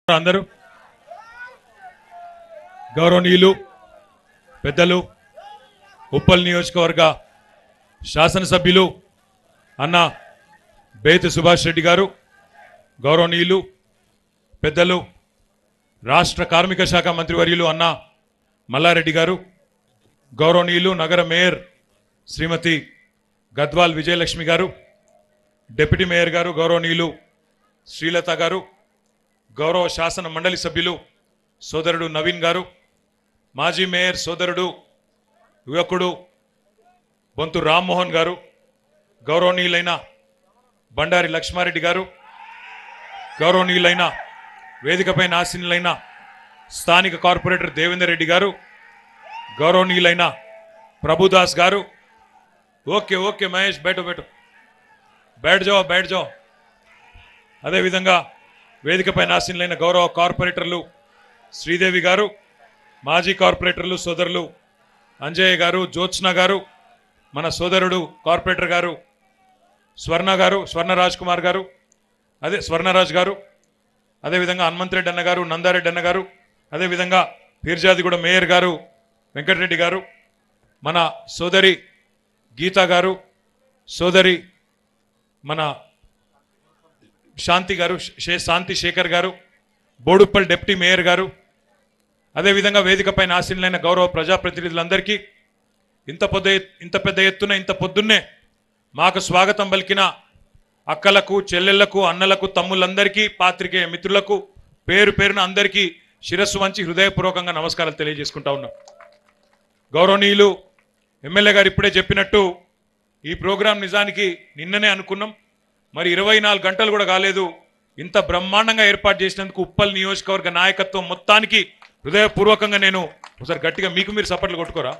అందరూ గౌరవనీయులు పెద్దలు ఉప్పల్ నియోజకవర్గ శాసనసభ్యులు అన్న బేతి సుభాష్ రెడ్డి గారు గౌరవనీయులు పెద్దలు రాష్ట్ర కార్మిక శాఖ మంత్రివర్యులు అన్న మల్లారెడ్డి గారు గౌరవనీయులు నగర మేయర్ శ్రీమతి గద్వాల్ విజయలక్ష్మి గారు డిప్యూటీ మేయర్ గారు గౌరవనీయులు శ్రీలత గారు గౌరవ శాసన మండలి సభ్యులు సోదరుడు నవీన్ గారు మాజీ మేయర్ సోదరుడు యువకుడు బొంతు రామ్మోహన్ గారు గౌరవనీయులైన బండారి లక్ష్మారెడ్డి గారు గౌరవనీయులైన వేదికపై ఆసీనులైన స్థానిక కార్పొరేటర్ దేవేందర్ రెడ్డి గారు గౌరవనీయులైన ప్రభుదాస్ గారు ఓకే ఓకే మహేష్ బయట బయట బయట జాओ బయట జాओ అదేవిధంగా వేదికపై ఆసీనులైన గౌరవ కార్పొరేటర్లు శ్రీదేవి గారు మాజీ కార్పొరేటర్లు సోదరులు అంజయ్య గారు జ్యోత్స్న గారు మన సోదరుడు కార్పొరేటర్ గారు స్వర్ణ గారు స్వర్ణ రాజ్ కుమార్ గారు అదే స్వర్ణరాజ్ గారు అదేవిధంగా హనుమంతరెడ్డి అన్న గారు నందారెడ్డి అన్న గారు అదేవిధంగా పీర్జాదిగూడ మేయర్ గారు వెంకటరెడ్డి గారు మన సోదరి గీతా గారు సోదరి మన శాంతి గారు శే శాంతి శేఖర్ గారు బోడుప్పల్ డిప్యూటీ మేయర్ గారు అదేవిధంగా వేదికపై ఆశీనులైన గౌరవ ప్రజాప్రతినిధులందరికీ ఇంత పెద్ద ఎత్- ఇంత పెద్ద ఎత్తున ఇంత పొద్దున్నే మాకు స్వాగతం పలికిన అక్కలకు చెల్లెళ్లకు అన్నలకు తమ్ముళ్ళందరికీ పాత్రికేయ మిత్రులకు పేరు పేరున అందరికీ శిరస్సు వంచి హృదయపూర్వకంగా నమస్కారాలు తెలియజేసుకుంటా ఉన్నాం గౌరవనీయులు ఎమ్మెల్యే గారు ఇప్పుడే చెప్పినట్టు ఈ ప్రోగ్రాం నిజానికి నిన్ననే అనుకున్నాం మరి ఇరవై నాలుగు గంటలు కూడా కాలేదు ఇంత బ్రహ్మాండంగా ఏర్పాటు చేసినందుకు ఉప్పల్ నియోజకవర్గ నాయకత్వం మొత్తానికి హృదయపూర్వకంగా నేను ఒకసారి గట్టిగా మీకు మీరు సపట్లు కొట్టుకోరా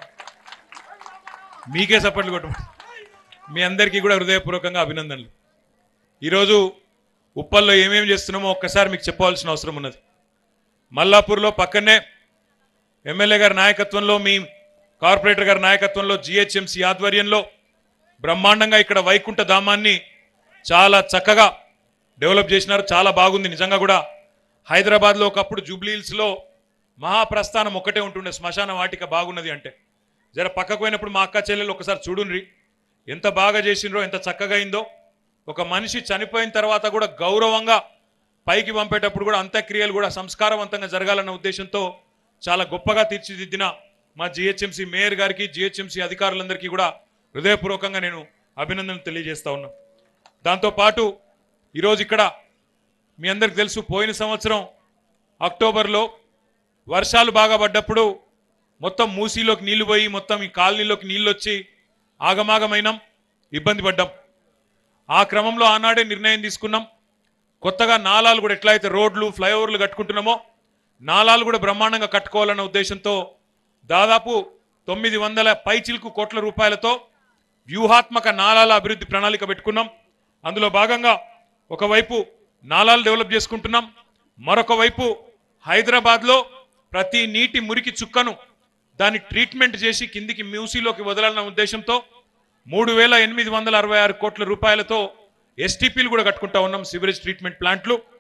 మీకే సపట్లు కొట్టు మీ అందరికీ కూడా హృదయపూర్వకంగా అభినందనలు ఈరోజు ఉప్పల్లో ఏమేమి చేస్తున్నామో ఒక్కసారి మీకు చెప్పవలసిన అవసరం ఉన్నది మల్లాపూర్లో పక్కనే ఎమ్మెల్యే గారి నాయకత్వంలో మీ కార్పొరేటర్ గారి నాయకత్వంలో జిహెచ్ఎంసీ ఆధ్వర్యంలో బ్రహ్మాండంగా ఇక్కడ వైకుంఠ ధామాన్ని చాలా చక్కగా డెవలప్ చేసినారు చాలా బాగుంది నిజంగా కూడా హైదరాబాద్లో ఒకప్పుడు జూబ్లీహిల్స్లో మహాప్రస్థానం ఒక్కటే ఉంటుండే శ్మశాన వాటిక బాగున్నది అంటే జర పక్కకు పోయినప్పుడు మా అక్క చెల్లెలు ఒకసారి చూడుండ్రి ఎంత బాగా చేసిండ్రో ఎంత చక్కగా అయిందో ఒక మనిషి చనిపోయిన తర్వాత కూడా గౌరవంగా పైకి పంపేటప్పుడు కూడా అంత్యక్రియలు కూడా సంస్కారవంతంగా జరగాలన్న ఉద్దేశంతో చాలా గొప్పగా తీర్చిదిద్దిన మా జిహెచ్ఎంసీ మేయర్ గారికి జిహెచ్ఎంసీ అధికారులందరికీ కూడా హృదయపూర్వకంగా నేను అభినందనలు తెలియజేస్తా ఉన్నా దాంతోపాటు ఈరోజు ఇక్కడ మీ అందరికి తెలుసు పోయిన సంవత్సరం అక్టోబర్లో వర్షాలు బాగా పడ్డప్పుడు మొత్తం మూసీలోకి నీళ్లు పోయి మొత్తం ఈ కాలనీలోకి నీళ్ళు వచ్చి ఆగమాగమైనాం ఇబ్బంది పడ్డాం ఆ క్రమంలో ఆనాడే నిర్ణయం తీసుకున్నాం కొత్తగా నాలాలు కూడా ఎట్లా అయితే రోడ్లు ఫ్లైఓవర్లు కట్టుకుంటున్నామో నాలాలు కూడా బ్రహ్మాండంగా కట్టుకోవాలన్న ఉద్దేశంతో దాదాపు తొమ్మిది వందల పైచిల్కు కోట్ల రూపాయలతో వ్యూహాత్మక నాలాల అభివృద్ధి ప్రణాళిక పెట్టుకున్నాం అందులో భాగంగా ఒకవైపు నాలాలు డెవలప్ చేసుకుంటున్నాం మరొక వైపు హైదరాబాద్లో ప్రతి నీటి మురికి చుక్కను దాన్ని ట్రీట్మెంట్ చేసి కిందికి మ్యూసీలోకి వదలాలన్న ఉద్దేశంతో మూడు వేల ఎనిమిది వందల అరవై ఆరు కోట్ల రూపాయలతో ఎస్టీపీలు కూడా కట్టుకుంటా ఉన్నాం సివరేజ్ ట్రీట్మెంట్ ప్లాంట్లు